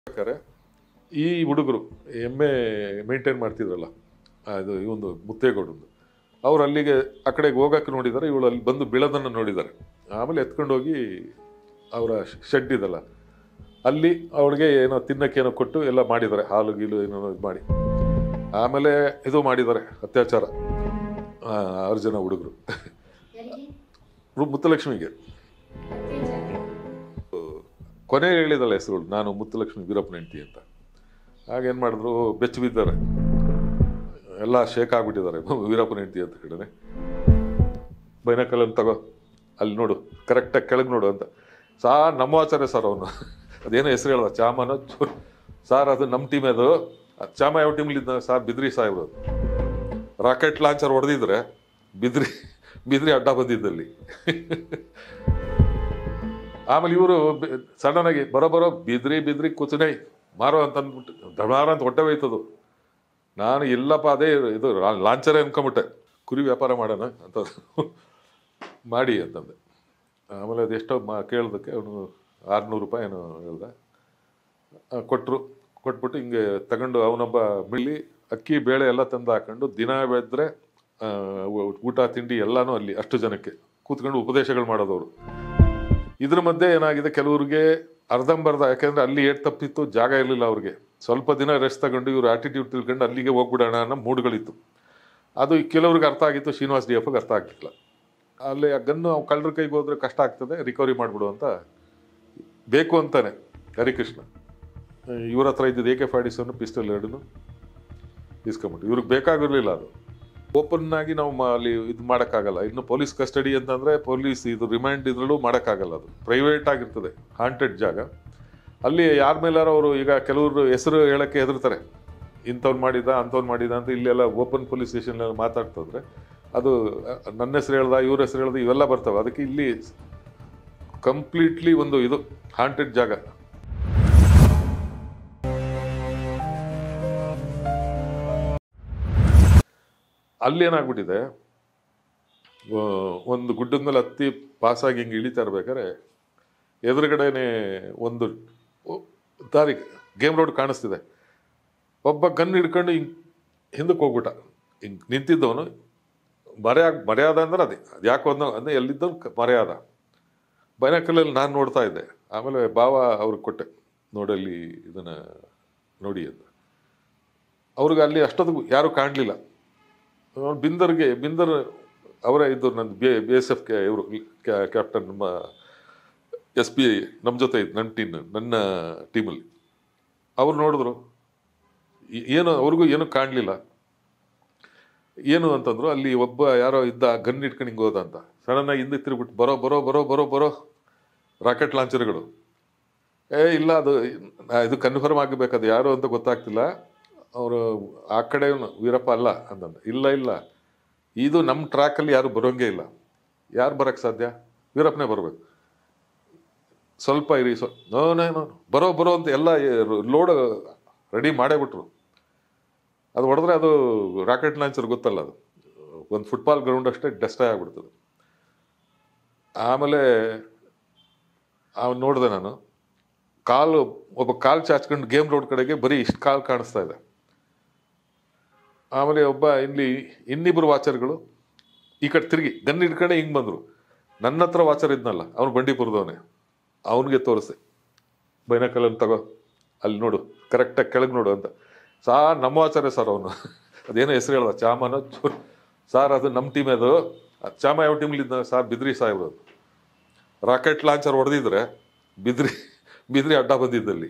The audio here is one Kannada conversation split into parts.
ಬೇಕಾದ್ರೆ ಈ ಹುಡುಗರು ಎಮ್ಮೆ ಮೇಂಟೈನ್ ಮಾಡ್ತಿದ್ರಲ್ಲ ಅದು ಈ ಒಂದು ಮುತ್ತೇಗೌಡಂದು ಅವ್ರು ಅಲ್ಲಿಗೆ ಆ ಕಡೆಗೆ ಹೋಗಕ್ಕೆ ನೋಡಿದ್ದಾರೆ ಇವಳು ಅಲ್ಲಿ ಬಂದು ಬೀಳೋದನ್ನು ನೋಡಿದ್ದಾರೆ ಆಮೇಲೆ ಎತ್ಕೊಂಡು ಹೋಗಿ ಅವರ ಶೆಡ್ ಇದಲ್ಲ ಅಲ್ಲಿ ಅವಳಿಗೆ ಏನೋ ತಿನ್ನಕ್ಕೆ ಏನೋ ಕೊಟ್ಟು ಎಲ್ಲ ಮಾಡಿದ್ದಾರೆ ಹಾಲು ಗೀಲು ಏನೋ ಇದು ಮಾಡಿ ಆಮೇಲೆ ಇದು ಮಾಡಿದ್ದಾರೆ ಅತ್ಯಾಚಾರ ಆ, ಆರು ಜನ ಹುಡುಗರು ಯಾರಿಗೆ ಮುತ್ತಲಕ್ಷ್ಮಿಗೆ ಕೊನೆ ಹೇಳಿದಲ್ಲ ಹೆಸರುಗಳು ನಾನು ಮುತ್ತಲಕ್ಷ್ಮಿ ವೀರಪ್ಪನ ಹೆಂಡತಿ ಅಂತ ಆಗೇನು ಮಾಡಿದ್ರು ಬೆಚ್ಚ ಬಿದ್ದಾರೆ ಎಲ್ಲ ಶೇಕ್ ಆಗ್ಬಿಟ್ಟಿದ್ದಾರೆ ವೀರಪ್ಪನ ಹೆಂಡತಿ ಅಂತ ಹೇಳಿದ್ರೆ ಬೈನಕಲ್ಲನ್ನು ತಗೋ ಅಲ್ಲಿ ನೋಡು ಕರೆಕ್ಟಾಗಿ ಕೆಳಗೆ ನೋಡು ಅಂತ ಸಾ ನಮ್ಮ ಆಚಾರ್ಯ ಸರ್ ಅವನು ಅದೇನೋ ಹೆಸರು ಹೇಳ್ದ ಚಾಮನ ಸಾರ್ ಅದು ನಮ್ಮ ಟೀಮ್ ಅದು ಆ ಚಾಮ ಯಾವ ಟೀಮ್ಲಿದ್ದ ಸಾರ್ ಬಿದ್ರಿ ಸಾಹೇಬ್ರು ಅದು ರಾಕೆಟ್ ಲಾಂಚರ್ ಹೊಡೆದಿದ್ರೆ ಬಿದ್ರಿ ಬಿದ್ರಿ ಅಡ್ಡ ಬಂದಿದ್ದಲ್ಲಿ ಆಮೇಲೆ ಇವರು ಸಡನ್ ಆಗಿ ಬರೋ ಬರೋ ಬಿದ್ರಿ ಬಿದ್ರಿ ಕುಚನೆ ಮಾರೋ ಅಂತ ಅಂದ್ಬಿಟ್ಟು ಧಮಾರ ಅಂತ ಹೊಟ್ಟೆ ಹೋಯ್ತದು ನಾನು ಇಲ್ಲಪ್ಪ ಅದೇ ಇದು ಲಾಂಚರೇ ಅನ್ಕೊಂಬಿಟ್ಟೆ ಕುರಿ ವ್ಯಾಪಾರ ಮಾಡೋಣ ಅಂತ ಮಾಡಿ ಅಂತಂದೆ ಆಮೇಲೆ ಅದೆಷ್ಟೋ ಮಾ ಕೇಳೋದಕ್ಕೆ ಅವನು ಆರುನೂರು ರೂಪಾಯಿ ಏನೋ ಹೇಳ್ದ ಕೊಟ್ಟರು ಕೊಟ್ಬಿಟ್ಟು ಹಿಂಗೆ ತಗೊಂಡು ಅವನೊಬ್ಬ ಮಿಳಿ ಅಕ್ಕಿ ಬೇಳೆ ಎಲ್ಲ ತಂದು ಹಾಕೊಂಡು ದಿನ ಬೆಳೆದ್ರೆ ಊಟ ತಿಂಡಿ ಎಲ್ಲನೂ ಅಲ್ಲಿ ಅಷ್ಟು ಜನಕ್ಕೆ ಕೂತ್ಕೊಂಡು ಉಪದೇಶಗಳು ಮಾಡೋದವರು ಇದ್ರ ಮಧ್ಯೆ ಏನಾಗಿದೆ ಕೆಲವ್ರಿಗೆ ಅರ್ಧಂಬರ್ಧ ಯಾಕೆಂದ್ರೆ ಅಲ್ಲಿ ಏಟ್ ತಪ್ಪಿತ್ತು ಜಾಗ ಇರಲಿಲ್ಲ ಅವ್ರಿಗೆ ಸ್ವಲ್ಪ ದಿನ ರೆಸ್ಟ್ ತಗೊಂಡು ಇವ್ರು ಆಟಿಟ್ಯೂಡ್ ತಿಳ್ಕೊಂಡು ಅಲ್ಲಿಗೆ ಹೋಗ್ಬಿಡೋಣ ಅನ್ನೋ ಮೂಡ್ಗಳಿತ್ತು ಅದು ಕೆಲವ್ರಿಗೆ ಅರ್ಥ ಆಗಿತ್ತು ಶ್ರೀನಿವಾಸ್ ಡಿ ಎಫ್ಗೆ ಅರ್ಥ ಆಗ್ತಿಲ್ಲ ಅಲ್ಲಿ ಆ ಗನ್ನು ಅವ್ನು ಕಳ್ಳರ ಕೈಗೆ ಹೋದ್ರೆ ಕಷ್ಟ ಆಗ್ತದೆ ರಿಕವರಿ ಮಾಡಿಬಿಡು ಅಂತ ಬೇಕು ಅಂತಾನೆ ಹರಿಕೃಷ್ಣ ಇವ್ರ ಹತ್ರ ಇದ್ದಿದ್ದು A K forty seven pistol ಎರಡನ್ನು ಇಸ್ಕೊಂಬಿಟ್ಟು ಇವ್ರಿಗೆ ಬೇಕಾಗಿರ್ಲಿಲ್ಲ ಅದು ಓಪನ್ ಆಗಿ ನಾವು ಮ- ಅಲ್ಲಿ ಇದು ಮಾಡೋಕ್ಕಾಗಲ್ಲ ಇನ್ನು ಪೊಲೀಸ್ ಕಸ್ಟಡಿ ಅಂತಂದ್ರೆ ಪೊಲೀಸ್ ಇದು ರಿಮೈಂಡ್ ಇದ್ರಲ್ಲೂ ಮಾಡೋಕ್ಕಾಗಲ್ಲ ಅದು ಪ್ರೈವೇಟ್ ಆಗಿರ್ತದೆ ಹಾಂಟೆಡ್ ಜಾಗ ಅಲ್ಲಿ ಯಾರ ಮೇಲಾರ ಅವರು ಈಗ ಕೆಲವರು ಹೆಸರು ಹೇಳಕ್ಕೆ ಹೆದರ್ತಾರೆ ಇಂಥವ್ನು ಮಾಡಿದ ಅಂಥವ್ನು ಮಾಡಿದ ಅಂತ ಇಲ್ಲೆಲ್ಲ ಓಪನ್ ಪೊಲೀಸ್ ಸ್ಟೇಷನ್ ಮಾತಾಡ್ತಿದ್ರೆ ಅದು ಅ, ನನ್ನ ಹೆಸರು ಹೇಳ್ದ ಇವ್ರ ಹೆಸರು ಹೇಳ್ದ ಇವೆಲ್ಲ ಬರ್ತವೆ ಅದಕ್ಕೆ ಇಲ್ಲಿ ಕಂಪ್ಲೀಟ್ಲಿ ಒಂದು ಇದು ಹಾಂಟೆಡ್ ಜಾಗ ಅಲ್ಲಿ ಏನಾಗ್ಬಿಟ್ಟಿದೆ ಆ, ಒಂದು ಗುಡ್ಡದ ಮೇಲೆ ಹತ್ತಿ ಪಾಸಾಗಿ ಹಿಂಗೆ ಇಳಿತಾ ಇರ್ಬೇಕಾದ್ರೆ ಎದುರುಗಡೆನೆ ಒಂದು ಒ- ದಾರಿ ಗೇಮ್ ರೋಡ್ ಕಾಣಿಸ್ತಿದೆ ಒಬ್ಬ ಗನ್ ಹಿಡ್ಕೊಂಡು ಹಿಂಗೆ ಹಿಂದಕ್ಕೆ ಹೋಗ್ಬಿಟ್ಟ ಹಿಂಗೆ ನಿಂತಿದ್ದವನು ಮರೆಯಾಗ ಮರ್ಯಾದ ಅಂದ್ರೆ ಅದೇ ಅದು ಯಾಕೋ ಅನ್ನೋ ಅಂದರೆ ಎಲ್ಲಿದ್ದವನು ಕ- ಮರೆಯಾದ ಬೈನಾಕಲಲ್ಲಿ ನಾನು ನೋಡ್ತಾ ಇದ್ದೆ ಆಮೇಲೆ ಬಾವ ಅವ್ರಿಗೆ ಕೊಟ್ಟೆ ನೋಡಲ್ಲಿ ಇದನ್ನು ನೋಡಿ ಅಂತ ಅವ್ರಿಗೆ ಅಲ್ಲಿ ಅಷ್ಟೊತ್ತಿಗೂ ಯಾರೂ ಕಾಣಲಿಲ್ಲ ಅವ್ನು ಬಿಂದರ್ಗೆ ಬಿಂದರ್ ಅವರೇ ಇದ್ದು ನನ್ನ ಬಿ ಬಿ ಎಸ್ ಎಫ್ಗೆ ಇವರು ಕ್ಯಾಪ್ಟನ್ ನಮ್ಮ ಎಸ್ ಪಿ ಐ ನಮ್ಮ ಜೊತೆ ಇದ್ದು ನನ್ನ ಟೀಮ್ ನನ್ನ ಟೀಮಲ್ಲಿ ಅವ್ರು ನೋಡಿದ್ರು ಏ- ಏನು ಅವ್ರಿಗೂ ಏನೂ ಕಾಣಲಿಲ್ಲ ಏನು ಅಂತಂದ್ರು ಅಲ್ಲಿ ಒಬ್ಬ ಯಾರೋ ಇದ್ದ ಗನ್ ಇಟ್ಕೊಂಡು ಹಿಂಗೆ ಹೋದ ಅಂತ ಸಡನ್ನಾಗಿ ಹಿಂದೆ ತಿರುಗ್ಬಿಟ್ಟು ಬರೋ ಬರೋ ಬರೋ ಬರೋ ಬರೋ ರಾಕೆಟ್ ಲಾಂಚರ್ಗಳು ಏ ಇಲ್ಲ ಅದು ನಾ- ಇದು ಕನ್ಫರ್ಮ್ ಆಗಬೇಕು ಅದು ಯಾರು ಅಂತ ಗೊತ್ತಾಗ್ತಿಲ್ಲ ಅವರು ಆ ಕಡೆ ವೀರಪ್ಪ ಅಲ್ಲ ಅಂತಂದ ಇಲ್ಲ ಇಲ್ಲ ಇದು ನಮ್ಮ ಟ್ರ್ಯಾಕಲ್ಲಿ ಯಾರು ಬರೋಂಗೇ ಇಲ್ಲ ಯಾರು ಬರೋಕ್ಕೆ ಸಾಧ್ಯ ವೀರಪ್ಪನೇ ಬರಬೇಕು ಸ್ವಲ್ಪ ಇರಿ ಸ್ವ ನೋ ನೋ ನೋ ಬರೋ ಬರೋ ಅಂತ ಎಲ್ಲ ಲೋಡ್ ರೆಡಿ ಮಾಡೇ ಬಿಟ್ರು ಅದು ಹೊಡೆದ್ರೆ ಅದು ರಾಕೆಟ್ ಲಾಂಚರ್ ಗೊತ್ತಲ್ಲ ಅದು ಒಂದು ಫುಟ್ಬಾಲ್ ಗ್ರೌಂಡ್ ಅಷ್ಟೇ ಡೆಸ್ಟ್ರಾಯ್ ಆಗ್ಬಿಡ್ತದೆ ಆಮೇಲೆ ಅವ್ನು ನೋಡಿದೆ ನಾನು ಕಾಲು ಒಬ್ಬ ಕಾಲು ಚಾಚ್ಕೊಂಡು ಗೇಮ್ ರೋಡ್ ಕಡೆಗೆ ಬರೀ ಇಷ್ಟು ಕಾಲು ಕಾಣಿಸ್ತಾ ಇದೆ ಆಮೇಲೆ ಒಬ್ಬ ಇಲ್ಲಿ ಇನ್ನಿಬ್ಬರು ವಾಚರ್ಗಳು ಈ ಕಡೆ ತಿರುಗಿ ಗನ್ ಹಿಡ್ಕೊಂಡೆ ಹಿಂಗೆ ಬಂದರು ನನ್ನ ಹತ್ರ ವಾಚರ್ ಇದ್ನಲ್ಲ ಅವನು ಬಂಡೀಪುರದವನೇ ಅವನಿಗೆ ತೋರಿಸ್ದೆ ಬೈನಕಲ್ಲನ್ನು ತಗೋ ಅಲ್ಲಿ ನೋಡು ಕರೆಕ್ಟಾಗಿ ಕೆಳಗೆ ನೋಡು ಅಂತ ಸಾ ನಮ್ಮ ಆಚಾರ್ಯ ಸರ್ ಅವನು ಅದೇನೋ ಹೆಸರು ಹೇಳ್ದ ಚಾಮನ ಚೂರ್ ಸಾರ್ ಅದು ನಮ್ಮ ಟೀಮ್ ಅದು ಆ ಚಾಮ ಯಾವ ಟೀಮ್ಲಿದ್ದ ಸಾರ್ ಬಿದ್ರಿ ಸಾಹೇಬ್ರು ಅದು ರಾಕೆಟ್ ಲಾಂಚರ್ ಹೊಡೆದಿದ್ರೆ ಬಿದ್ರಿ ಬಿದ್ರಿ ಅಡ್ಡ ಬಂದಿದ್ದಲ್ಲಿ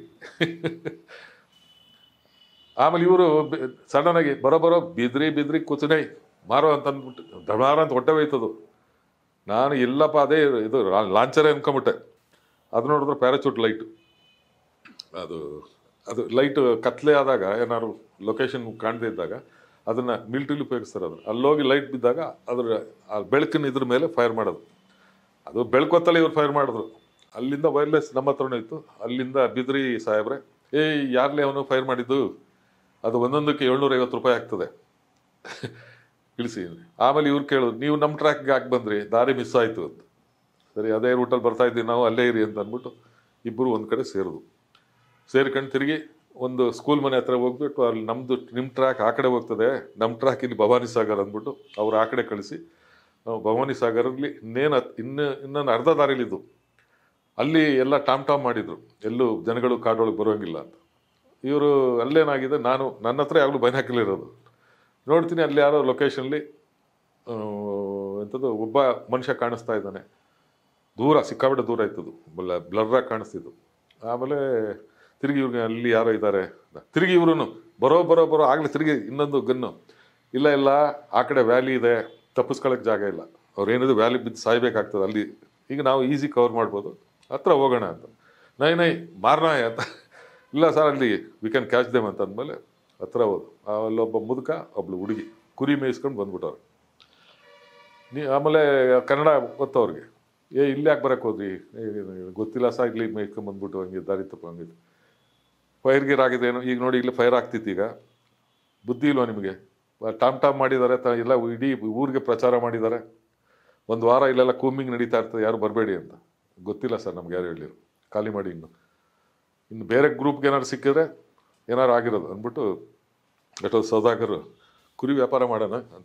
ಆಮೇಲೆ ಇವರು ಸಡನ್ ಆಗಿ ಬರೋ ಬರೋ ಬಿದ್ರಿ ಬಿದ್ರಿ ಕುಚನೆ ಮಾರೋ ಅಂತ ಅಂದ್ಬಿಟ್ಟು ಧಮಾರ ಅಂತ ಹೊಟ್ಟೆ ಹೋಯ್ತದು ನಾನು ಇಲ್ಲಪ್ಪ ಅದೇ ಇದು ಲಾಂಚರೇ ಅನ್ಕೊಂಬಿಟ್ಟೆ ಅದು ನೋಡಿದ್ರೆ ಪ್ಯಾರಾಚೂಟ್ ಲೈಟ್ ಅದು ಅದು ಲೈಟ್ ಕತ್ಲೆ ಆದಾಗ ಏನಾದ್ರು ಲೊಕೇಶನ್ ಕಾಣದೇ ಇದ್ದಾಗ ಅದನ್ನ ಮಿಲ್ಟ್ರಿಲಿ ಉಪಯೋಗಿಸ್ತಾರೆ ಅದನ್ನ ಅಲ್ಲೋಗಿ ಲೈಟ್ ಬಿದ್ದಾಗ ಅದ್ರ ಆ ಬೆಳಕಿನ ಇದ್ರ ಮೇಲೆ ಫೈರ್ ಮಾಡೋದು ಅದು ಬೆಳ್ಕೊತ್ತಲೇ ಇವ್ರು ಫೈರ್ ಮಾಡಿದ್ರು ಅಲ್ಲಿಂದ ವೈರ್ಲೆಸ್ ನಮ್ಮ ಹತ್ರನೇ ಇತ್ತು ಅಲ್ಲಿಂದ ಬಿದ್ರಿ ಸಾಹೇಬ್ರೆ ಏಯ್ ಯಾರ್ಲೇ ಅವನು ಫೈರ್ ಮಾಡಿದ್ದು ಅದು ಒಂದೊಂದಕ್ಕೆ ಏಳ್ನೂರ ಐವತ್ತು ರೂಪಾಯಿ ಆಗ್ತದೆ ಇಳಿಸಿ ಆಮೇಲೆ ಇವ್ರು ಕೇಳಿದ್ರು ನೀವು ನಮ್ಮ ಟ್ರ್ಯಾಕ್ಗೆ ಹಾಕಿ ಬಂದ್ರಿ ದಾರಿ ಮಿಸ್ ಆಯಿತು ಅಂತ ಸರಿ ಅದೇ ರೂಟಲ್ಲಿ ಬರ್ತಾ ಇದ್ದೀವಿ ನಾವು ಅಲ್ಲೇ ಇರಿ ಅಂತ ಅಂದ್ಬಿಟ್ಟು ಇಬ್ಬರು ಒಂದು ಕಡೆ ಸೇರಿದ್ರು ಸೇರ್ಕೊಂಡು ತಿರುಗಿ ಒಂದು ಸ್ಕೂಲ್ ಮನೆ ಹತ್ರ ಹೋಗ್ಬಿಟ್ಟು ಅಲ್ಲಿ ನಮ್ಮದು ನಿಮ್ಮ ಟ್ರ್ಯಾಕ್ ಆ ಕಡೆ ಹೋಗ್ತದೆ ನಮ್ಮ ಟ್ರ್ಯಾಕ್ ಇಲ್ಲಿ ಭವಾನಿ ಸಾಗರ್ ಅಂದ್ಬಿಟ್ಟು ಅವ್ರು ಆ ಕಡೆ ಕಳಿಸಿ ನಾವು ಭವಾನಿ ಸಾಗರಲ್ಲಿ ಇನ್ನೇನು ಹತ್- ಇನ್ನು ಇನ್ನೊಂದು ಅರ್ಧ ದಾರಿಲಿದ್ದು ಅಲ್ಲಿ ಎಲ್ಲ ಟಾಮ್ ಟಾಮ್ ಮಾಡಿದ್ರು ಎಲ್ಲೂ ಜನಗಳು ಕಾಡೊಳಗೆ ಬರೋಂಗಿಲ್ಲ ಅಂತ ಇವರು ಅಲ್ಲೇನಾಗಿದೆ ನಾನು ನನ್ನ ಹತ್ರ ಯಾವಾಗಲೂ ಬೈನಾಕಲ್ ಇರೋದು ನೋಡ್ತೀನಿ ಅಲ್ಲಿ ಯಾರೋ ಲೊಕೇಶನ್ಲಿ ಎಂಥದ್ದು ಒಬ್ಬ ಮನುಷ್ಯ ಕಾಣಿಸ್ತಾ ಇದ್ದಾನೆ ದೂರ ಸಿಕ್ಕಾಬಿಟ್ಟೆ ದೂರ ಇತ್ತದು ಬಲ್ಲ ಬ್ಲರ್ರಾಗಿ ಕಾಣಿಸ್ತಿದ್ದು ಆಮೇಲೆ ತಿರುಗಿ ಇವ್ರಿಗೆ ಅಲ್ಲಿ ಯಾರೋ ಇದ್ದಾರೆ ತಿರುಗಿ ಇವ್ರು ಬರೋ ಬರೋ ಬರೋ ಆಗಲೇ ತಿರುಗಿ ಇನ್ನೊಂದು ಗನ್ನು ಇಲ್ಲ ಇಲ್ಲ ಆ ಕಡೆ ವ್ಯಾಲಿ ಇದೆ ತಪ್ಪಿಸ್ಕೊಳ್ಳೋಕೆ ಜಾಗ ಇಲ್ಲ ಅವ್ರು ಏನಿದೆ ವ್ಯಾಲಿ ಬಿದ್ದು ಸಾಯ್ಬೇಕಾಗ್ತದೆ ಅಲ್ಲಿ ಈಗ ನಾವು ಈಸಿ ಕವರ್ ಮಾಡ್ಬೋದು ಹತ್ರ ಹೋಗೋಣ ಅಂತ ನೈ ನೈ ಮಾರ್ನಾಯ ಅಂತ ಇಲ್ಲ ಸರ್ ಅಲ್ಲಿ ವಿ ಕ್ಯಾನ್ ಕ್ಯಾಚ್ ದೇಮ್ ಅಂತ ಅಂದಮೇಲೆ ಹತ್ರ ಹೋದು ಅಲ್ಲೊಬ್ಬ ಮುದುಕ ಒಬ್ಳು ಹುಡುಗಿ ಕುರಿ ಮೇಯಿಸ್ಕೊಂಡು ಬಂದ್ಬಿಟ್ಟವ್ರು ನೀ ಆಮೇಲೆ ಕನ್ನಡ ಗೊತ್ತು ಅವ್ರಿಗೆ ಏ ಇಲ್ಲಿ ಯಾಕೆ ಬರಕ್ಕೆ ಹೋದ್ರಿ ಏ, ಗೊತ್ತಿಲ್ಲ ಸಾ ಇಲ್ಲಿ ಮೇಯ್ಕೊಂಡ್ ಬಂದ್ಬಿಟ್ಟು ಹಂಗೆ ದಾರಿ ತಪ್ಪು ಹಂಗಿದ್ದು ಫೈರ್ ಗೀರ್ ಆಗಿದೆ ಏನೋ ಈಗ ನೋಡಿ ಇಲ್ಲಿ ಫೈರ್ ಆಗ್ತಿತ್ತು ಈಗ ಬುದ್ಧಿ ಇಲ್ವಾ ನಿಮಗೆ ಟಾಮ್ ಟಾಮ್ ಮಾಡಿದ್ದಾರೆ ತ ಎಲ್ಲ ಇಡೀ ಊರಿಗೆ ಪ್ರಚಾರ ಮಾಡಿದ್ದಾರೆ ಒಂದು ವಾರ ಇಲ್ಲೆಲ್ಲ ಕೂಮಿಂಗ್ ನಡೀತಾ ಇರ್ತದೆ ಯಾರು ಬರಬೇಡಿ ಅಂತ ಗೊತ್ತಿಲ್ಲ ಸರ್ ನಮ್ಗೆ ಯಾರು ಹೇಳಿರು ಖಾಲಿ ಮಾಡಿ ಇನ್ನು ಇನ್ನು ಬೇರೆ ಗ್ರೂಪ್ಗೆ ಏನಾದ್ರು ಸಿಕ್ಕಿದ್ರೆ ಏನಾರು ಆಗಿರೋದು ಅಂದ್ಬಿಟ್ಟು ಎಷ್ಟೋ ಸೌದಾಗರು ಕುರಿ ವ್ಯಾಪಾರ ಮಾಡೋಣ ಅಂತ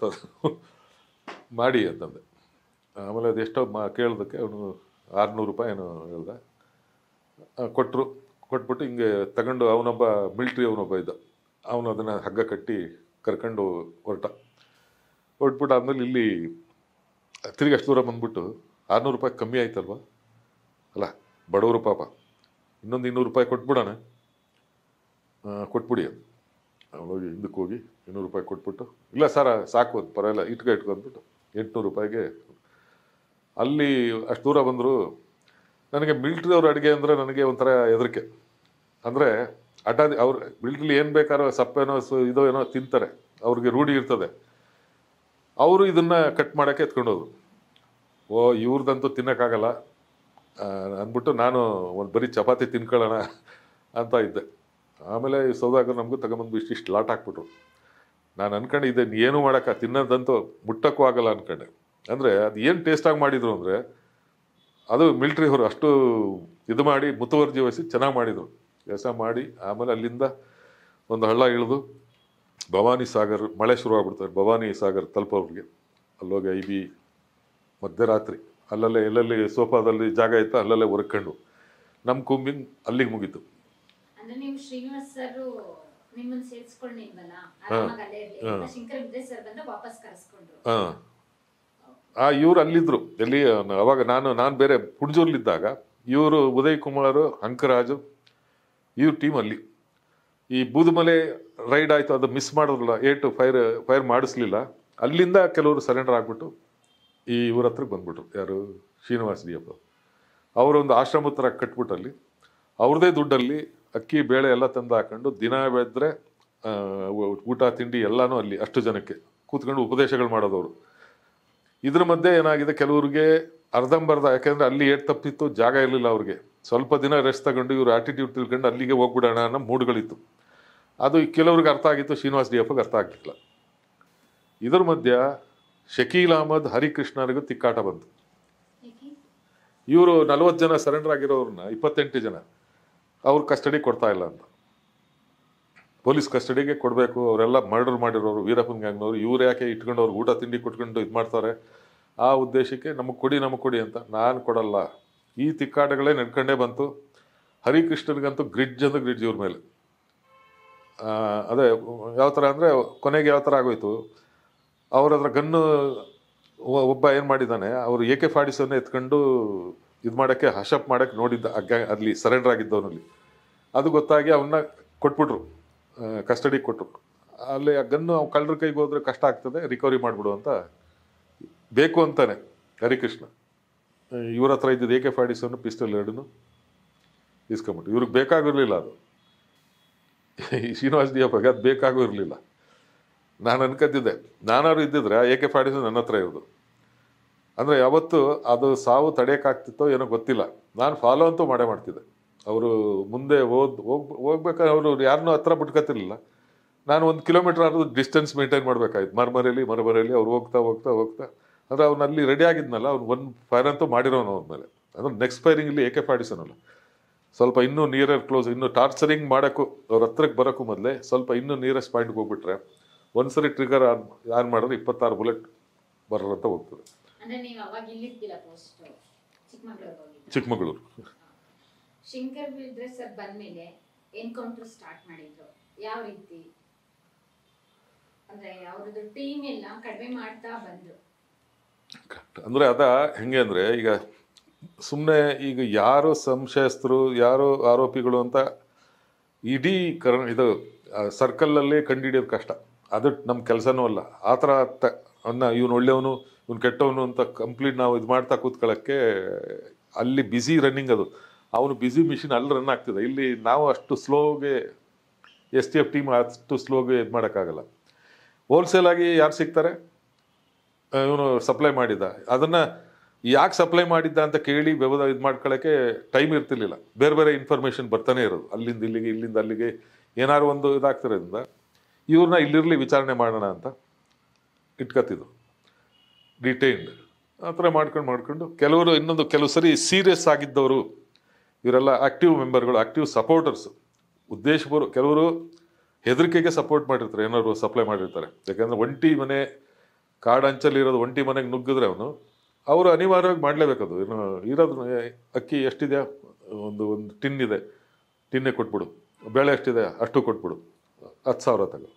ಮಾಡಿ ಅಂತಂದೆ ಆಮೇಲೆ ಅದೆಷ್ಟೋ ಮಾ ಕೇಳೋದಕ್ಕೆ ಅವನು ಆರುನೂರು ರೂಪಾಯಿ ಏನೋ ಹೇಳ್ದ ಕೊಟ್ಟರು ಕೊಟ್ಬಿಟ್ಟು ಹಿಂಗೆ ತಗೊಂಡು ಅವನೊಬ್ಬ ಮಿಲ್ಟ್ರಿ ಅವನೊಬ್ಬ ಇದ್ದ ಅವನು ಅದನ್ನು ಹಗ್ಗ ಕಟ್ಟಿ ಕರ್ಕೊಂಡು ಹೊರಟ ಹೊರಟ್ಬಿಟ್ಟು ಆದ್ಮೇಲೆ ಇಲ್ಲಿ ತಿರುಗಿ ಅಷ್ಟು ದೂರ ಬಂದ್ಬಿಟ್ಟು ಆರುನೂರು ರೂಪಾಯಿ ಕಮ್ಮಿ ಆಯ್ತಲ್ವಾ ಅಲ್ಲ ಬಡವರು ಪಾಪ ಇನ್ನೊಂದು ಇನ್ನೂರು ರೂಪಾಯಿ ಕೊಟ್ಬಿಡೋಣ ಆ, ಕೊಟ್ಬಿಡಿ ಅಂತ ಅವ್ನು ಹೋಗಿ ಹಿಂದಕ್ಕೆ ಹೋಗಿ ಇನ್ನೂರು ರೂಪಾಯಿ ಕೊಟ್ಬಿಟ್ಟು ಇಲ್ಲ ಸರ ಸಾಕು ಅಂತ ಪರವಾಗಿಲ್ಲ ಇಟ್ಕೊ ಇಟ್ಕೊ ಅಂದ್ಬಿಟ್ಟು ಎಂಟುನೂರು ರೂಪಾಯಿಗೆ ಅಲ್ಲಿ ಅಷ್ಟು ದೂರ ಬಂದರು ನನಗೆ ಮಿಲ್ಟ್ರಿ ಅವ್ರ ಅಡುಗೆ ಅಂದರೆ ನನಗೆ ಒಂಥರ ಹೆದರಿಕೆ ಅಂದರೆ ಅಡ್ಡ ಅವ್ರು ಮಿಲ್ಟ್ರಿಲಿ ಏನು ಬೇಕಾದ್ರೂ ಸಪ್ಪೇನೋ ಸು ಇದೋ ಏನೋ ತಿಂತಾರೆ ಅವ್ರಿಗೆ ರೂಢಿ ಇರ್ತದೆ ಅವರು ಇದನ್ನು ಕಟ್ ಮಾಡೋಕ್ಕೆ ಎತ್ಕೊಂಡೋದ್ರು ಓ ಇವ್ರದಂತೂ ತಿನ್ನೋಕ್ಕಾಗಲ್ಲ ಆ, ಅಂದ್ಬಿಟ್ಟು ನಾನು ಒಂದು ಬರೀ ಚಪಾತಿ ತಿನ್ಕೊಳ್ಳೋಣ ಅಂತ ಇದ್ದೆ ಆಮೇಲೆ ಈ ಸೌದಾಗರ್ ನಮಗೂ ತಗೊಂಬಂದು ಇಷ್ಟಿಷ್ಟು ಲಾಟ್ ಹಾಕ್ಬಿಟ್ರು ನಾನು ಅನ್ಕೊಂಡಿದ್ದೆ ಏನೂ ಮಾಡೋಕ್ಕ ತಿನ್ನೋದಂತೂ ಮುಟ್ಟಕ್ಕೂ ಆಗಲ್ಲ ಅನ್ಕೊಂಡೆ ಅಂದರೆ ಅದು ಏನು ಟೇಸ್ಟಾಗಿ ಮಾಡಿದ್ರು ಅಂದರೆ ಅದು ಮಿಲ್ಟ್ರಿ ಅವರು ಅಷ್ಟು ಇದು ಮಾಡಿ ಮುತುವರ್ಜಿ ವಹಿಸಿ ಚೆನ್ನಾಗಿ ಮಾಡಿದರು ಕೆಲಸ ಮಾಡಿ ಆಮೇಲೆ ಅಲ್ಲಿಂದ ಒಂದು ಹಳ್ಳ ಇಳಿದು ಭವಾನಿ ಸಾಗರ್ ಮಳೆ ಶುರುವಾಗ್ಬಿಡ್ತಾರೆ ಭವಾನಿ ಸಾಗರ್ ತಲುಪೋರಿಗೆ ಅಲ್ಲೋಗಿ ಐ ಬಿ ಮಧ್ಯರಾತ್ರಿ ಅಲ್ಲಲ್ಲೇ ಎಲ್ಲೆಲ್ಲಿ ಸೋಫಾದಲ್ಲಿ ಜಾಗ ಇತ್ತು ಅಲ್ಲಲ್ಲೇ ಹೊರ್ಕೊಂಡು ನಮ್ಮ ಕುಂಬಿಂಗ್ ಅಲ್ಲಿಗೆ ಮುಗೀತು ಅಂದ್ರೆ ನೀವು ಶ್ರೀನಿವಾಸ್ ಸರ್ ನಿಮ್ಮನ್ನ ಸೇರ್ಸ್ಕೊಂಡಿಲ್ವಲ್ಲ ಆರಾಮಾಗಿ ಅಲ್ಲೇ ಇರ್ಲಿ ಅಂತ ಶಂಕರ್ ಬಿದ್ದೆ ಸರ್ ಬಂದು ವಾಪಸ್ ಕರೆಸ್ಕೊಂಡ್ರು ಹಾಂ ಆ ಇವ್ರು ಅಲ್ಲಿದ್ದರು ಎಲ್ಲಿ ನ- ಅವಾಗ ನಾನು ನಾನು ಬೇರೆ ಪುಡ್ಜೂರ್ಲಿದ್ದಾಗ ಇವರು ಉದಯ್ ಕುಮಾರ್ ಅಂಕರಾಜು ಇವ್ರ ಟೀಮ್ ಅಲ್ಲಿ ಈ ಬೂದುಮಲೆ ರೈಡ್ ಆಯಿತು ಅದು ಮಿಸ್ ಮಾಡಿದ್ರಲ್ಲ ಏಟು ಫೈರ್ ಫೈರ್ ಮಾಡಿಸ್ಲಿಲ್ಲ ಅಲ್ಲಿಂದ ಕೆಲವರು ಸರೆಂಡರ್ ಆಗಿಬಿಟ್ಟು ಈ ಇವ್ರ ಹತ್ರಕ್ಕೆ ಬಂದ್ಬಿಟ್ರು ಯಾರು ಶ್ರೀನಿವಾಸ್ ಡಿಯಪ್ಪ ಅವರೊಂದು ಆಶ್ರಮ ಥರ ಕಟ್ಬಿಟ್ಟು ಅಲ್ಲಿ ಅವ್ರದೇ ದುಡ್ಡಲ್ಲಿ ಅಕ್ಕಿ ಬೇಳೆ ಎಲ್ಲ ತಂದು ಹಾಕೊಂಡು ದಿನ ಬೆಳೆದ್ರೆ ಊಟ ತಿಂಡಿ ಎಲ್ಲನೂ ಅಲ್ಲಿ ಅಷ್ಟು ಜನಕ್ಕೆ ಕೂತ್ಕೊಂಡು ಉಪದೇಶಗಳು ಮಾಡೋದವರು ಇದ್ರ ಮಧ್ಯೆ ಏನಾಗಿದೆ ಕೆಲವ್ರಿಗೆ ಅರ್ಧಂಬರ್ಧ ಯಾಕೆಂದ್ರೆ ಅಲ್ಲಿ ಏಟ್ ತಪ್ಪಿತ್ತು ಜಾಗ ಇರಲಿಲ್ಲ ಅವ್ರಿಗೆ ಸ್ವಲ್ಪ ದಿನ ರೆಸ್ಟ್ ತಗೊಂಡು ಇವ್ರು ಆಟಿಟ್ಯೂಡ್ ತಿಳ್ಕೊಂಡು ಅಲ್ಲಿಗೆ ಹೋಗ್ಬಿಡೋಣ ಅನ್ನೋ ಮೂಡ್ಗಳಿತ್ತು ಅದು ಕೆಲವ್ರಿಗೆ ಅರ್ಥ ಆಗಿತ್ತು ಶ್ರೀನಿವಾಸ್ ಡಿ ಎಫ್ಗೆ ಅರ್ಥ ಆಗ್ಲಿಲ್ಲ ಇದ್ರ ಮಧ್ಯ ಶಕೀಲ್ ಅಹಮದ್ ಹರಿಕೃಷ್ಣರಿಗೂ ತಿಕ್ಕಾಟ ಬಂತು ಯಾಕೆ ಇವರು ನಲವತ್ತು ಜನ ಸರೆಂಡರ್ ಆಗಿರೋರನ್ನ ಇಪ್ಪತ್ತೆಂಟು ಜನ ಅವ್ರ ಕಸ್ಟಡಿ ಕೊಡ್ತಾ ಇಲ್ಲ ಅಂತ ಪೊಲೀಸ್ ಕಸ್ಟಡಿಗೆ ಕೊಡಬೇಕು ಅವರೆಲ್ಲ ಮರ್ಡರ್ ಮಾಡಿರೋರು ವೀರಪ್ಪನ್ ಗ್ಯಾಂಗ್ನವರು ಇವ್ರು ಯಾಕೆ ಇಟ್ಕೊಂಡು ಅವ್ರಿಗೆ ಊಟ ತಿಂಡಿ ಕೊಟ್ಕೊಂಡು ಇದು ಮಾಡ್ತಾರೆ ಆ ಉದ್ದೇಶಕ್ಕೆ ನಮಗೆ ಕೊಡಿ ನಮಗೆ ಕೊಡಿ ಅಂತ ನಾನು ಕೊಡಲ್ಲ ಈ ತಿಕ್ಕಾಟಗಳೇ ನಡ್ಕೊಂಡೇ ಬಂತು ಹರಿಕೃಷ್ಣನಿಗಂತೂ ಗ್ರಿಡ್ಜ್ ಅಂದ್ರೆ ಗ್ರಿಡ್ಜ್ ಇವ್ರ ಮೇಲೆ ಆ, ಅದೇ ಯಾವ ಥರ ಅಂದರೆ ಕೊನೆಗೆ ಯಾವ ಥರ ಆಗೋಯ್ತು ಅವ್ರ ಹತ್ರ ಗನ್ನು ಒ- ಒಬ್ಬ ಏನು ಮಾಡಿದ್ದಾನೆ ಅವರು ಎ ಕೆ ಫಾರ್ಟಿಸನ್ನ ಎತ್ಕೊಂಡು ಇದು ಮಾಡೋಕ್ಕೆ ಹಶಪ್ ಮಾಡೋಕ್ಕೆ ನೋಡಿದ್ದ ಆ ಗ್ಯಾ ಅಲ್ಲಿ ಸರೆಂಡರ್ ಆಗಿದ್ದವನಲ್ಲಿ ಅದು ಗೊತ್ತಾಗಿ ಅವನ್ನ ಕೊಟ್ಬಿಟ್ರು ಕಸ್ಟಡಿಗೆ ಕೊಟ್ಟರು ಅಲ್ಲಿ ಆ ಗನ್ನು ಅವ್ನು ಕಳ್ಳರ ಕೈಗೆ ಹೋದ್ರೆ ಕಷ್ಟ ಆಗ್ತದೆ ರಿಕವರಿ ಮಾಡಿಬಿಡು ಅಂತ ಬೇಕು ಅಂತಾನೆ ಹರಿಕೃಷ್ಣ ಇವ್ರ ಹತ್ರ ಇದ್ದಿದ್ದು ಎ ಕೆ ಫಾರ್ಟಿಸನ್ನು ಪಿಸ್ಟಲ್ ಎರಡನ್ನು ಇಸ್ಕೊಂಬಿಟ್ಟು ಇವ್ರಿಗೆ ಬೇಕಾಗಿರಲಿಲ್ಲ ಅದು ಈ ಶ್ರೀನಿವಾಸ್ ಡಿಯಪ್ಪಗೆ ಅದು ಬೇಕಾಗೂ ಇರಲಿಲ್ಲ ನಾನು ಅನ್ಕೋತಿದ್ದೆ ನಾನಾದ್ರು ಇದ್ದಿದ್ರೆ ಎ ಕೆ ಫಾರ್ಟಿ ನನ್ನ ಹತ್ರ ಇರೋದು ಅಂದರೆ ಯಾವತ್ತು ಅದು ಸಾವು ತಡೆಯೋಕ್ಕಾಗ್ತಿತ್ತೋ ಏನೋ ಗೊತ್ತಿಲ್ಲ ನಾನು ಫಾಲೋ ಅಂತೂ ಮಾಡೇ ಮಾಡ್ತಿದ್ದೆ ಅವರು ಮುಂದೆ ಓದ್ ಹೋಗ್ ಹೋಗ್ಬೇಕಾದ್ರೆ ಅವರು ಯಾರನ್ನೂ ಹತ್ರ ಬಿಟ್ಕೊತಿರ್ಲಿಲ್ಲ ನಾನು ಒಂದು ಕಿಲೋಮೀಟರ್ ಆದ್ರೂ ಡಿಸ್ಟೆನ್ಸ್ ಮೇಂಟೈನ್ ಮಾಡಬೇಕಾಯ್ತು ಮರ್ಮರೇಲಿ ಮರಮರೇಲಿ ಅವ್ರು ಹೋಗ್ತಾ ಹೋಗ್ತಾ ಹೋಗ್ತಾ ಅಂದರೆ ಅವ್ನು ಅಲ್ಲಿ ರೆಡಿ ಆಗಿದ್ನಲ್ಲ ಅವ್ನು ಒಂದು ಫೈರ್ ಅಂತೂ ಮಾಡಿರೋನು ಅವ್ರ ಮೇಲೆ ಅಂದ್ರೆ ನೆಕ್ಸ್ಟ್ ಫೈರಿಂಗ್ ಇಲ್ಲಿ ಎ ಕೆ ಫಾರ್ಟಿಸನಲ್ಲ ಸ್ವಲ್ಪ ಇನ್ನೂ ನಿಯರ್ ಕ್ಲೋಸ್ ಇನ್ನೂ ಟಾರ್ಚರಿಂಗ್ ಮಾಡೋಕ್ಕೂ ಅವ್ರ ಹತ್ರಕ್ಕೆ ಬರೋಕ್ಕೂ ಮೊದಲೇ ಸ್ವಲ್ಪ ಇನ್ನೂ ನಿಯರೆಸ್ಟ್ ಪಾಯಿಂಟ್ಗೆ ಹೋಗ್ಬಿಟ್ರೆ ಒಂದ್ಸರಿ ಟ್ರಿಗರ್ ಆನ್ ಆನ್ ಮಾಡಿದ್ರೆ ಇಪ್ಪತ್ತಾರು ಬುಲೆಟ್ ಬರೋಂತ ಹೋಗ್ತದೆ ಅಂದ್ರೆ ನೀವು ಅವಾಗ ಇಲ್ಲಿರ್ತಿಲ್ಲ ಪೋಸ್ಟ್ ಚಿಕ್ಕಮಗಳೂರು ಹೋಗಿದ್ದು ಚಿಕ್ಕಮಗಳೂರು ಶಂಕರ್ ಬಿದ್ರೆ ಸರ್ ಬಂದ್ಮೇಲೆ ಎನ್ಕೌಂಟರ್ ಸ್ಟಾರ್ಟ್ ಮಾಡಿದ್ರು ಯಾವ ರೀತಿ ಅಂದ್ರೆ ಅವ್ರದ್ದು ಟೀಮ್ ಎಲ್ಲ ಕಡಿಮೆ ಮಾಡ್ತಾ ಬಂದ್ರು ಅಂದರೆ ಅದ ಹೆಂಗೆ ಅಂದರೆ ಈಗ ಸುಮ್ಮನೆ ಈಗ ಯಾರು ಸಂಶಯಸ್ಥರು ಯಾರು ಆರೋಪಿಗಳು ಅಂತ ಇಡೀ ಕರ್ ಇದು ಸರ್ಕಲಲ್ಲಿ ಕಂಡುಹಿಡಿಯೋದು ಕಷ್ಟ ಅದು ನಮ್ಮ ಕೆಲಸನೂ ಅಲ್ಲ ಆ ಥರ ತ ಅವನ್ನ ಇವನು ಒಳ್ಳೆಯವನು ಇವನು ಕೆಟ್ಟವನು ಅಂತ ಕಂಪ್ಲೀಟ್ ನಾವು ಇದು ಮಾಡ್ತಾ ಕೂತ್ಕೊಳ್ಳೋಕ್ಕೆ ಅಲ್ಲಿ ಬ್ಯುಸಿ ರನ್ನಿಂಗ್ ಅದು ಅವನು ಬ್ಯುಸಿ ಮಿಷಿನ್ ಅಲ್ಲಿ ರನ್ ಆಗ್ತಿದೆ ಇಲ್ಲಿ ನಾವು ಅಷ್ಟು ಸ್ಲೋಗೆ ಎಸ್ ಟಿ ಎಫ್ ಟೀಮ್ ಅಷ್ಟು ಸ್ಲೋಗೆ ಇದು ಮಾಡೋಕ್ಕಾಗಲ್ಲ ಹೋಲ್ಸೇಲ್ ಆಗಿ ಯಾರು ಸಿಗ್ತಾರೆ ಇವನು ಸಪ್ಲೈ ಮಾಡಿದ್ದ ಅದನ್ನ ಯಾಕೆ ಸಪ್ಲೈ ಮಾಡಿದ್ದ ಅಂತ ಕೇಳಿ ವ್ಯವಧ ಇದು ಮಾಡ್ಕೊಳ್ಳೋಕ್ಕೆ ಟೈಮ್ ಇರ್ತಿರ್ಲಿಲ್ಲ ಬೇರೆ ಬೇರೆ ಇನ್ಫಾರ್ಮೇಷನ್ ಬರ್ತಾನೆ ಇರೋದು ಅಲ್ಲಿಂದ ಇಲ್ಲಿಗೆ ಇಲ್ಲಿಂದ ಅಲ್ಲಿಗೆ ಏನಾದ್ರು ಒಂದು ಇದಾಗ್ತಿರೋದ್ರಿಂದ ಇವ್ರನ್ನ ಇಲ್ಲಿರಲಿ ವಿಚಾರಣೆ ಮಾಡೋಣ ಅಂತ ಇಟ್ಕೊತಿದ್ರು ಡಿಟೈನ್ಡ್ ಆ ಥರ ಮಾಡ್ಕೊಂಡು ಮಾಡ್ಕೊಂಡು ಕೆಲವರು ಇನ್ನೊಂದು ಕೆಲವು ಸರಿ ಸೀರಿಯಸ್ ಆಗಿದ್ದವರು ಇವರೆಲ್ಲ ಆಕ್ಟಿವ್ ಮೆಂಬರ್ಗಳು ಆಕ್ಟಿವ್ ಸಪೋರ್ಟರ್ಸ್ ಉದ್ದೇಶಪೂರ್ವ ಕೆಲವರು ಹೆದರಿಕೆಗೆ ಸಪೋರ್ಟ್ ಮಾಡಿರ್ತಾರೆ ಏನಾದ್ರು ಸಪ್ಲೈ ಮಾಡಿರ್ತಾರೆ ಯಾಕಂದ್ರೆ ಒಂಟಿ ಮನೆ ಕಾಡಂಚಲ್ಲಿ ಇರೋದು ಒಂಟಿ ಮನೆಗೆ ನುಗ್ಗಿದ್ರೆ ಅವನು ಅವರು ಅನಿವಾರ್ಯವಾಗಿ ಮಾಡಲೇಬೇಕದು ಏನು ಇರೋದು ಅಕ್ಕಿ ಎಷ್ಟಿದೆ ಒಂದು ಒಂದು ಟಿನ್ ಇದೆ ಟಿನ್ನೇ ಕೊಟ್ಬಿಡು ಬೇಳೆ ಎಷ್ಟಿದೆ ಅಷ್ಟು ಕೊಟ್ಬಿಡು ಹತ್ತು ಸಾವಿರ ತಗೋ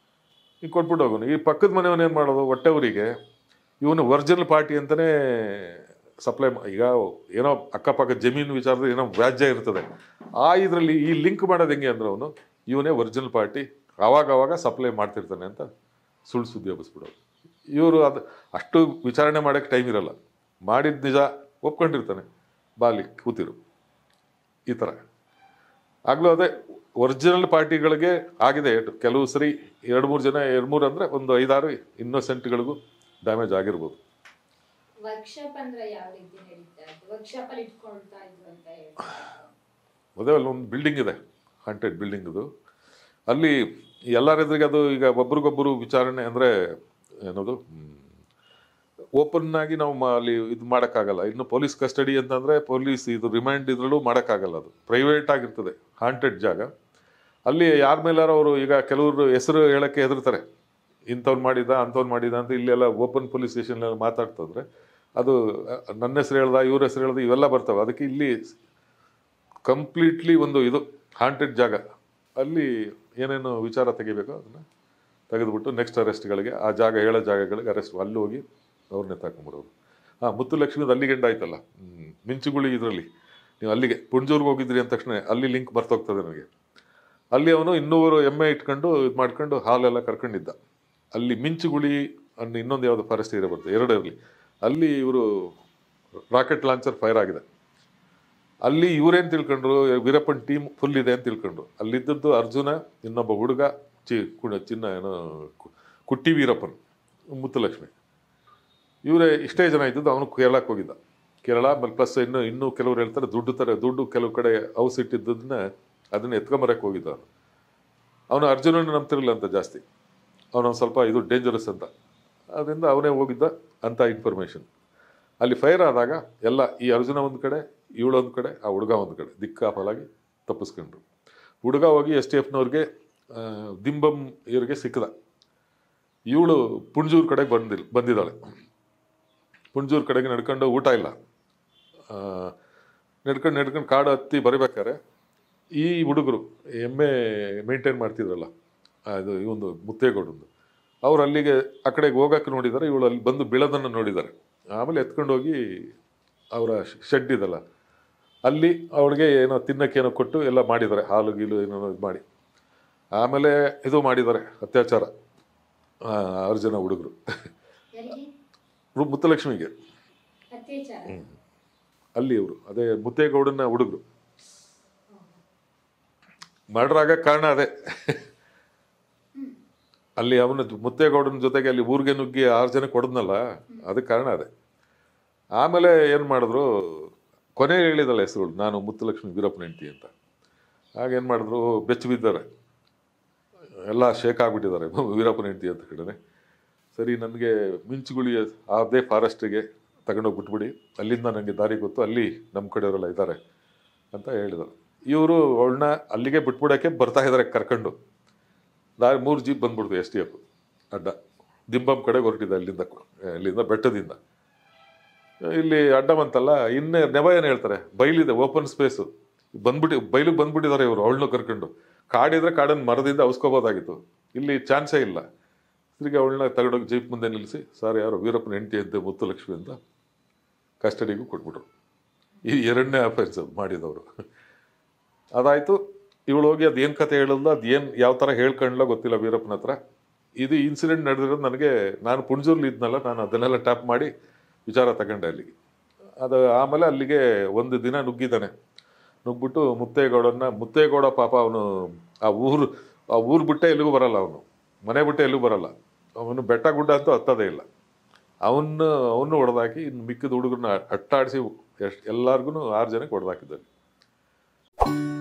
ಈಗ ಕೊಟ್ಬಿಟ್ಟು ಹೋಗೋನು ಈ ಪಕ್ಕದ ಮನೆಯವನು ಏನು ಮಾಡೋದು ಹೊಟ್ಟೆವರಿಗೆ ಇವನು ಒರಿಜಿನಲ್ ಪಾರ್ಟಿ ಅಂತಲೇ ಸಪ್ಲೈ ಈಗ ಏನೋ ಅಕ್ಕಪಕ್ಕ ಜಮೀನು ವಿಚಾರದ ಏನೋ ವ್ಯಾಜ್ಯ ಇರ್ತದೆ ಆ ಇದರಲ್ಲಿ ಈ ಲಿಂಕ್ ಮಾಡೋದು ಹೆಂಗೆ ಅಂದ್ರೆ ಅವನು ಇವನೇ ಒರಿಜಿನಲ್ ಪಾರ್ಟಿ ಆವಾಗ ಆವಾಗ ಸಪ್ಲೈ ಮಾಡ್ತಿರ್ತಾನೆ ಅಂತ ಸುಳ್ಳು ಸುದ್ದಿ ಹಬ್ಬಿಸ್ಬಿಡೋದು ಇವರು ಅದು ಅಷ್ಟು ವಿಚಾರಣೆ ಮಾಡೋಕ್ಕೆ ಟೈಮ್ ಇರಲ್ಲ ಮಾಡಿದ ನಿಜ ಒಪ್ಕೊಂಡಿರ್ತಾನೆ ಬಾಲಿ ಕೂತಿರು ಈ ಥರ ಆಗಲೂ ಅದೇ ಒರಿಜಿನಲ್ ಪಾರ್ಟಿಗಳಿಗೆ ಆಗಿದೆ ಏಟು ಕೆಲವು ಸರಿ ಎರಡು ಮೂರು ಜನ ಎರಡು ಮೂರು ಅಂದರೆ ಒಂದು ಐದಾರು ಇನ್ನೋಸೆಂಟ್ಗಳಿಗೂ ಡ್ಯಾಮೇಜ್ ಆಗಿರ್ಬೋದು ವರ್ಕ್ಶಾಪ್ ಅಂದ್ರೆ ಯಾವ ರೀತಿ ನಡೀತಾ ಇತ್ತು ವರ್ಕ್ಶಾಪ್ ಅಲ್ಲಿ ಇಟ್ಕೊಳ್ತಾ ಇದ್ರು ಅಂತ ಹೇಳ್ತಾರೆ ಅದೇ ಅಲ್ಲಿ ಒಂದು ಬಿಲ್ಡಿಂಗ್ ಇದೆ ಹಾಂಟೆಡ್ ಬಿಲ್ಡಿಂಗ್ ಅದು ಅಲ್ಲಿ ಎಲ್ಲರ ಎದುರಿಗೆ ಅದು ಈಗ ಒಬ್ರಿಗೊಬ್ಬರು ವಿಚಾರಣೆ ಅಂದರೆ ಏನದು ಓಪನ್ ಆಗಿ ನಾವು ಮಾ- ಅಲ್ಲಿ ಇದು ಮಾಡೋಕ್ಕಾಗಲ್ಲ ಇನ್ನು ಪೊಲೀಸ್ ಕಸ್ಟಡಿ ಅಂತಂದರೆ ಪೊಲೀಸ್ ಇದು ರಿಮೈಂಡ್ ಇದ್ರಲ್ಲೂ ಮಾಡೋಕ್ಕಾಗಲ್ಲ ಅದು ಪ್ರೈವೇಟ್ ಆಗಿರ್ತದೆ ಹಾಂಟೆಡ್ ಜಾಗ ಅಲ್ಲಿ ಯಾರ ಮೇಲಾರು ಅವರು ಈಗ ಕೆಲವರು ಹೆಸರು ಹೇಳೋಕ್ಕೆ ಹೆದರ್ತಾರೆ ಇಂಥವ್ನು ಮಾಡಿದ ಅಂಥವ್ನು ಮಾಡಿದ ಅಂತ ಇಲ್ಲೆಲ್ಲ ಓಪನ್ ಪೊಲೀಸ್ ಸ್ಟೇಷನ್ಲೆಲ್ಲ ಮಾತಾಡ್ತಂದ್ರೆ ಅದು ಅಹ್, ನನ್ನ ಹೆಸರು ಹೇಳ್ದ ಇವ್ರ ಹೆಸರು ಹೇಳ್ದ ಇವೆಲ್ಲ ಬರ್ತವೆ ಅದಕ್ಕೆ ಇಲ್ಲಿ ಕಂಪ್ಲೀಟ್ಲಿ ಒಂದು ಇದು ಹಾಂಟೆಡ್ ಜಾಗ ಅಲ್ಲಿ ಏನೇನು ವಿಚಾರ ತೆಗಿಬೇಕೋ ಅದನ್ನು ತೆಗೆದುಬಿಟ್ಟು ನೆಕ್ಸ್ಟ್ ಅರೆಸ್ಟ್ಗಳಿಗೆ ಆ ಜಾಗ ಹೇಳೋ ಜಾಗಗಳಿಗೆ ಅರೆಸ್ಟ್ ಅಲ್ಲಿ ಹೋಗಿ ಅವ್ರನ್ನೇ ತಗೊಂಬರೋದು ಹಾಂ ಮುತ್ತುಲಕ್ಷ್ಮಿದು ಅಲ್ಲಿ ಗಂಡ ಆಯ್ತಲ್ಲ ಹ್ಮ್. ಮಿಂಚುಗುಳಿ ಇದರಲ್ಲಿ ನೀವು ಅಲ್ಲಿಗೆ ಪುಂಜೂರ್ಗೆ ಹೋಗಿದ್ರಿ ಅಂದ ತಕ್ಷಣ ಅಲ್ಲಿ ಲಿಂಕ್ ಬರ್ತೋಗ್ತದೆ ನನಗೆ ಅಲ್ಲಿ ಅವನು ಇನ್ನೂರು ಎಮ್ಮೆ ಇಟ್ಕೊಂಡು ಇದು ಮಾಡ್ಕೊಂಡು ಹಾಲೆಲ್ಲ ಕರ್ಕೊಂಡಿದ್ದ ಅಲ್ಲಿ ಮಿಂಚುಗುಳಿ ಅನ್ನೋ ಇನ್ನೊಂದು ಯಾವುದು ಫಾರೆಸ್ಟ್ ಏರಿಯಾ ಬರ್ತದೆ ಎರಡು ಇರಲಿ ಅಲ್ಲಿ ಇವರು ರಾಕೆಟ್ ಲಾಂಚರ್ ಫೈರ್ ಆಗಿದೆ ಅಲ್ಲಿ ಇವರೇನು ತಿಳ್ಕೊಂಡ್ರು ವೀರಪ್ಪನ್ ಟೀಮ್ ಫುಲ್ ಇದೆ ಅಂತ ತಿಳ್ಕೊಂಡ್ರು ಅಲ್ಲಿದ್ದದ್ದು ಅರ್ಜುನ ಇನ್ನೊಬ್ಬ ಹುಡುಗ ಚಿ ಕುಣ ಚಿನ್ನ ಏನೋ ಕು- ಕುಟ್ಟಿ ವೀರಪ್ಪನ್ ಮುತ್ತುಲಕ್ಷ್ಮಿ ಇವರೇ ಇಷ್ಟೇ ಜನ ಇದ್ದದ್ದು ಅವನು ಕೇರಳಕ್ಕೆ ಹೋಗಿದ್ದ ಕೇರಳ ಆಮೇಲೆ ಪ್ಲಸ್ ಇನ್ನು ಇನ್ನೂ ಕೆಲವ್ರು ಹೇಳ್ತಾರೆ ದುಡ್ಡು ತರ ದುಡ್ಡು ಕೆಲವು ಕಡೆ ಹೌಸ್ ಇಟ್ಟಿದ್ದನ್ನ ಅದನ್ನ ಎತ್ಕೊಂಬರಕ್ಕೆ ಹೋಗಿದ್ದ ಅವನು ಅವನು ಅರ್ಜುನನ ನಂಬ್ತಿರಲಿಲ್ಲ ಅಂತ ಜಾಸ್ತಿ ಅವನೊಂದು ಸ್ವಲ್ಪ ಇದು ಡೇಂಜರಸ್ ಅಂತ ಅದರಿಂದ ಅವನೇ ಹೋಗಿದ್ದ ಅಂತ ಇನ್ಫಾರ್ಮೇಷನ್ ಅಲ್ಲಿ ಫೈರ್ ಆದಾಗ ಎಲ್ಲ ಈ ಅರ್ಜುನ ಒಂದು ಕಡೆ ಇವಳೊಂದು ಕಡೆ ಆ ಹುಡುಗ ಒಂದು ಕಡೆ ದಿಕ್ಕಾಫಲಾಗಿ ತಪ್ಪಿಸ್ಕೊಂಡ್ರು ಹುಡುಗ ಹೋಗಿ ಎಸ್ ಟಿ ಎಫ್ನವ್ರಿಗೆ ದಿಂಬಂ ಇವ್ರಿಗೆ ಸಿಕ್ಕದ ಇವಳು ಪುಂಜೂರು ಕಡೆಗೆ ಬಂದಿಲ್ಲ ಬಂದಿದ್ದಾಳೆ ಪುಂಜೂರು ಕಡೆಗೆ ನಡ್ಕೊಂಡು ಊಟ ಇಲ್ಲ ಆ, ನಡ್ಕೊಂಡು ನಡ್ಕೊಂಡು ಕಾಡು ಹತ್ತಿ ಬರಬೇಕಾರೆ ಈ ಹುಡುಗರು ಎಮ್ಮೆ ಮೇಂಟೈನ್ ಮಾಡ್ತಿದ್ರಲ್ಲ ಅದು ಈ ಒಂದು ಮುತ್ತೇಗೌಡಂದು ಅವ್ರು ಅಲ್ಲಿಗೆ ಆ ಕಡೆಗೆ ಹೋಗಕ್ಕೆ ನೋಡಿದ್ದಾರೆ ಇವಳು ಅಲ್ಲಿ ಬಂದು ಬೀಳೋದನ್ನು ನೋಡಿದ್ದಾರೆ ಆಮೇಲೆ ಎತ್ಕೊಂಡು ಹೋಗಿ ಅವರ ಶೆಡ್ ಇದಲ್ಲ ಅಲ್ಲಿ ಅವಳಿಗೆ ಏನೋ ತಿನ್ನಕ್ಕೆ ಏನೋ ಕೊಟ್ಟು ಎಲ್ಲ ಮಾಡಿದ್ದಾರೆ ಹಾಲು ಗೀಲು ಏನೋ ಇದು ಮಾಡಿ ಆಮೇಲೆ ಇದು ಮಾಡಿದ್ದಾರೆ ಅತ್ಯಾಚಾರ ಆ, ಅರ್ಜುನ ಹುಡುಗರು ಯಾರಿಗೆ ಮುತ್ತಲಕ್ಷ್ಮಿಗೆ ಅತ್ಯಾಚಾರ ಅಲ್ಲಿ ಇವರು ಅದೇ ಮುತ್ತೇಗೌಡನ ಹುಡುಗರು ಮರ್ಡರ್ ಆಗಕ್ಕೆ ಕಾರಣ ಅದೇ ಅಲ್ಲಿ ಅವನ ಮುತ್ತೇಗೌಡನ ಜೊತೆಗೆ ಅಲ್ಲಿ ಊರಿಗೆ ನುಗ್ಗಿ ಆರು ಜನ ಕೊಡದ್ನಲ್ಲ ಅದಕ್ಕೆ ಕಾರಣ ಅದೇ ಆಮೇಲೆ ಏನು ಮಾಡಿದ್ರು ಕೊನೆ ಹೇಳಿದಲ್ಲ ಹೆಸರುಗಳು ನಾನು ಮುತ್ತಲಕ್ಷ್ಮಿ ವೀರಪ್ಪನ ಹೆಂಡತಿ ಅಂತ ಆಗ ಏನು ಮಾಡಿದ್ರು ಬೆಚ್ಚ ಬಿದ್ದಾರೆ ಎಲ್ಲ ಶೇಕ್ ಆಗ್ಬಿಟ್ಟಿದ್ದಾರೆ ವೀರಪ್ಪನ ಹೆಂಡತಿ ಅಂತ ಕಡೆ ಸರಿ ನನಗೆ ಮಿಂಚುಗುಳಿ ಅದೇ ಫಾರೆಸ್ಟಿಗೆ ತಗೊಂಡೋಗಿ ಬಿಟ್ಬಿಡಿ ಅಲ್ಲಿಂದ ನನಗೆ ದಾರಿ ಗೊತ್ತು ಅಲ್ಲಿ ನಮ್ಮ ಕಡೆಯವರೆಲ್ಲ ಇದ್ದಾರೆ ಅಂತ ಹೇಳಿದರು ಇವರು ಅವಳನ್ನ ಅಲ್ಲಿಗೆ ಬಿಟ್ಬಿಡೋಕ್ಕೆ ಬರ್ತಾ ಇದ್ದಾರೆ ಕರ್ಕೊಂಡು ದಾರಿ ಮೂರು ಜೀಪ್ ಬಂದ್ಬಿಡ್ತು ಎಸ್ ಟಿ ಎಫ್ ಅಡ್ಡ ದಿಂಬಂ ಕಡೆಗೆ ಹೊರಟಿದೆ ಅಲ್ಲಿಂದ ಇಲ್ಲಿಂದ ಬೆಟ್ಟದಿಂದ ಇಲ್ಲಿ ಅಡ್ಡ ಬಂತಲ್ಲ ಇನ್ನೇ ನೆವ ಏನು ಹೇಳ್ತಾರೆ ಬೈಲಿದೆ ಓಪನ್ ಸ್ಪೇಸು ಬಂದ್ಬಿಟ್ಟು ಬೈಲಿಗೆ ಬಂದ್ಬಿಟ್ಟಿದ್ದಾರೆ ಇವರು ಅವಳನ್ನ ಕರ್ಕೊಂಡು ಕಾಡಿದ್ರೆ ಕಾಡನ್ನು ಮರದಿಂದ ಅವಸ್ಕೋಬೋದಾಗಿತ್ತು ಇಲ್ಲಿ ಚಾನ್ಸೇ ಇಲ್ಲ ತಿರುಗಿ ಅವಳನ್ನ ತಗೊಂಡೋಗಿ ಜೀಪ್ ಮುಂದೆ ನಿಲ್ಲಿಸಿ ಸರ್ ಯಾರು ವೀರಪ್ಪನ ಹೆಂಡತಿ ಅಂತೆ ಮುತ್ತುಲಕ್ಷ್ಮಿ ಅಂತ ಕಸ್ಟಡಿಗೂ ಕೊಟ್ಬಿಟ್ರು ಈ ಎರಡನೇ ಅಫೆನ್ಸ್ ಮಾಡಿದವರು ಅದಾಯಿತು ಇವಳು ಹೋಗಿ ಅದೇನು ಕತೆ ಹೇಳಲ್ಲ ಅದೇನು ಯಾವ ಥರ ಹೇಳ್ಕೊಂಡ್ಲ ಗೊತ್ತಿಲ್ಲ ವೀರಪ್ಪನ ಹತ್ರ ಇದು ಇನ್ಸಿಡೆಂಟ್ ನಡೆದಿರೋದು ನನಗೆ ನಾನು ಪುಣ್ಜೂರ್ಲಿ ಇದ್ನಲ್ಲ ನಾನು ಅದನ್ನೆಲ್ಲ ಟ್ಯಾಪ್ ಮಾಡಿ ವಿಚಾರ ತಗೊಂಡೆ ಅಲ್ಲಿಗೆ ಅದು ಆಮೇಲೆ ಅಲ್ಲಿಗೆ ಒಂದು ದಿನ ನುಗ್ಗಿದ್ದಾನೆ ನುಗ್ಬಿಟ್ಟು ಮುತ್ತೇಗೌಡನ್ನ ಮುತ್ತೇಗೌಡ ಪಾಪ ಅವನು ಆ ಊರು ಆ ಊರು ಬಿಟ್ಟೆ ಎಲ್ಲಿಗೂ ಬರಲ್ಲ ಅವನು ಮನೆ ಬಿಟ್ಟೆ ಎಲ್ಲೂ ಬರಲ್ಲ ಅವನು ಬೆಟ್ಟ ಗುಡ್ಡ ಅಂತೂ ಹತ್ತದೇ ಇಲ್ಲ ಅವನ್ನ ಅವನು ಹೊಡೆದಾಕಿ ಇನ್ನು ಮಿಕ್ಕಿದ ಹುಡುಗರನ್ನ ಅಟ್ಟಾಡಿಸಿ ಎಷ್ಟು ಎಲ್ಲಾರ್ಗು ಆರು ಜನಕ್ಕೆ ಹೊಡೆದಾಕಿದ್ದಾನೆ